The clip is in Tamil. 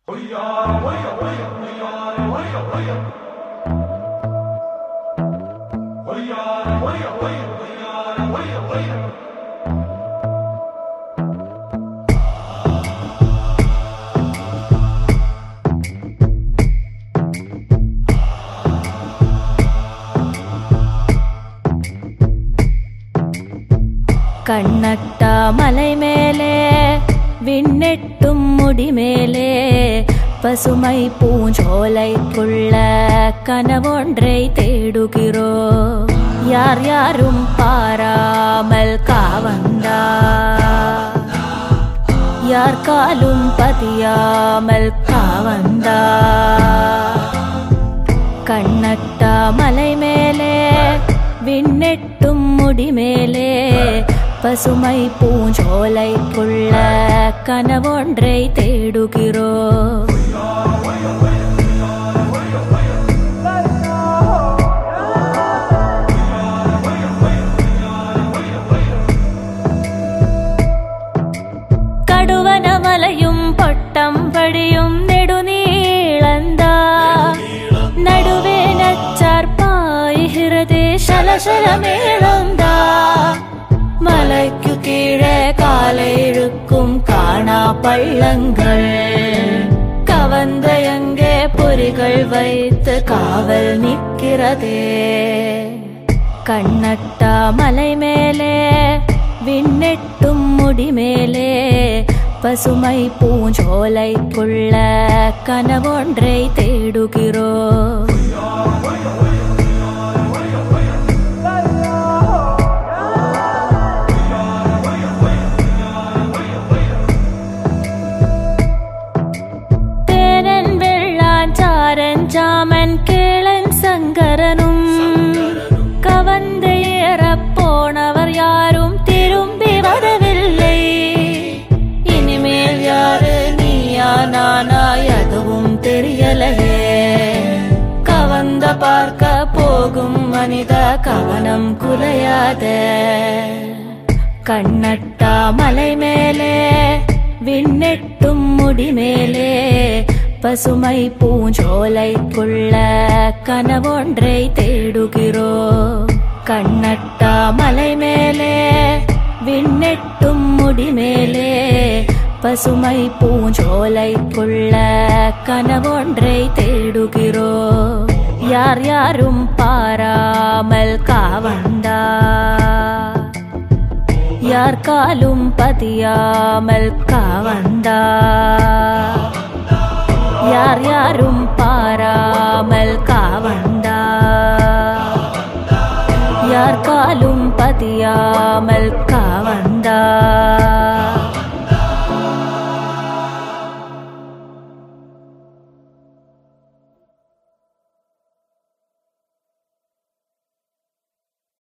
கண்ணட்ட மலை மேலே விண்ணெட்டும் முடிமேலே பசுமை பூஞ்சோலைக்குள்ள கனவொன்றை தேடுகிறோ யார் யாரும் பாராமல் காவந்தா யார் காலும் பதியாமல் காவந்தா கண்ணட்ட மலை மேலே விண்ணெட்டும் முடிமேலே பசுமை பூஞ்சோலைக்குள்ள கனவொன்றை தேடுகிறோ കടുവനമലയും പൊട്ടം പടിയും നെടുനീളന്താ നടുവേ നച്ചാർപ്പായി ഹൃദയ ശലശലമേളന്താ മലയ്ക്കു കീഴെ കാലയിഴുക്കും കാണാ പള്ളങ്ങൾ കവന്തയங்கே பொறிகள் வைத்து காவல் நிற்கிறதே கண்ணட்ட மலை மேலே விண்ணெட்டும் முடிமேலே பசுமை பூஞ்சோலைக்குள்ள கனவொன்றை தேடுகிறோ തേനൻ വെള്ളാൻ ചാരൻ ചാമൻ കേളൻ സങ്കരനും கவந்தையேறப்போனவர் யாரும் திரும்பி வரவில்லை இனிமேல் யாரு நீயா நானா எதுவும் தெரியலையே கவந்த பார்க்க போகும் மனித கவனம் குலையாத கண்ணட்டா மலை மேலே விண்ணெட்டும் முடிமேலே பசுமை பூஞ்சோலைக்குள்ள கனவொன்றை தேடுகிறோ கண்ணட்டா மலை மேலே விண்ணெட்டும் முடிமேலே பசுமை பூஞ்சோலைக்குள்ள கனவொன்றை தேடுகிறோ யார் யாரும் பாராமல் காவந்தா யார் காலும் பதியாமல் காவந்தா யார் யாரும் பாராமல் காவந்தா யார் காலும் பதியாமல் கா